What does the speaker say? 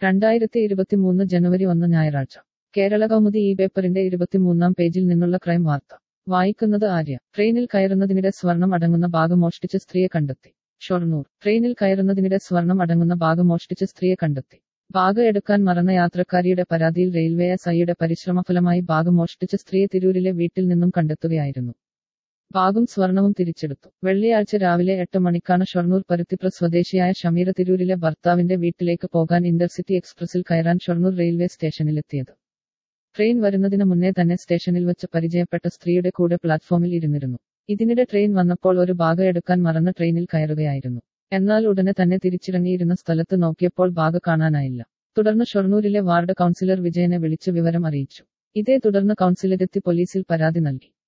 രണ്ടായിരത്തി ഇരുപത്തിമൂന്ന് ജനുവരി ഒന്ന് ഞായറാഴ്ച കേരള കൗമുദി ഈ പേപ്പറിന്റെ ഇരുപത്തിമൂന്നാം പേജിൽ നിന്നുള്ള ക്രൈം വാർത്ത വായിക്കുന്നത് ആര്യ ട്രെയിനിൽ കയറുന്നതിനിടെ സ്വർണം അടങ്ങുന്ന ബാഗ് മോഷ്ടിച്ച് സ്ത്രീയെ കണ്ടെത്തി ഷൊർണൂർ ട്രെയിനിൽ കയറുന്നതിനിടെ സ്വർണം അടങ്ങുന്ന ബാഗ് മോഷ്ടിച്ച് സ്ത്രീയെ കണ്ടെത്തി ബാഗ് എടുക്കാൻ മറന്ന യാത്രക്കാരിയുടെ പരാതിയിൽ റെയിൽവേ എസ് ഐയുടെ പരിശ്രമഫലമായി ബാഗ് മോഷ്ടിച്ച സ്ത്രീയെ തിരൂരിലെ വീട്ടിൽ നിന്നും കണ്ടെത്തുകയായിരുന്നു ബാഗും സ്വർണവും തിരിച്ചെടുത്തു വെള്ളിയാഴ്ച രാവിലെ എട്ട് മണിക്കാണ് ഷൊർണൂർ പരുത്തിപ്ര സ്വദേശിയായ ഷമീറ തിരൂരിലെ ഭർത്താവിന്റെ വീട്ടിലേക്ക് പോകാൻ ഇന്റർസിറ്റി എക്സ്പ്രസിൽ കയറാൻ ഷൊർണൂർ റെയിൽവേ സ്റ്റേഷനിലെത്തിയത് ട്രെയിൻ വരുന്നതിന് മുന്നേ തന്നെ സ്റ്റേഷനിൽ വെച്ച് പരിചയപ്പെട്ട സ്ത്രീയുടെ കൂടെ പ്ലാറ്റ്ഫോമിൽ ഇരുന്നിരുന്നു ഇതിനിടെ ട്രെയിൻ വന്നപ്പോൾ ഒരു ബാഗ് എടുക്കാൻ മറന്ന് ട്രെയിനിൽ കയറുകയായിരുന്നു എന്നാൽ ഉടനെ തന്നെ തിരിച്ചിറങ്ങിയിരുന്ന സ്ഥലത്ത് നോക്കിയപ്പോൾ ബാഗ് കാണാനായില്ല തുടർന്ന് ഷൊർണൂരിലെ വാർഡ് കൗൺസിലർ വിജയനെ വിളിച്ച് വിവരം അറിയിച്ചു ഇതേ തുടർന്ന് കൗൺസിലരെത്തി പോലീസിൽ പരാതി നൽകി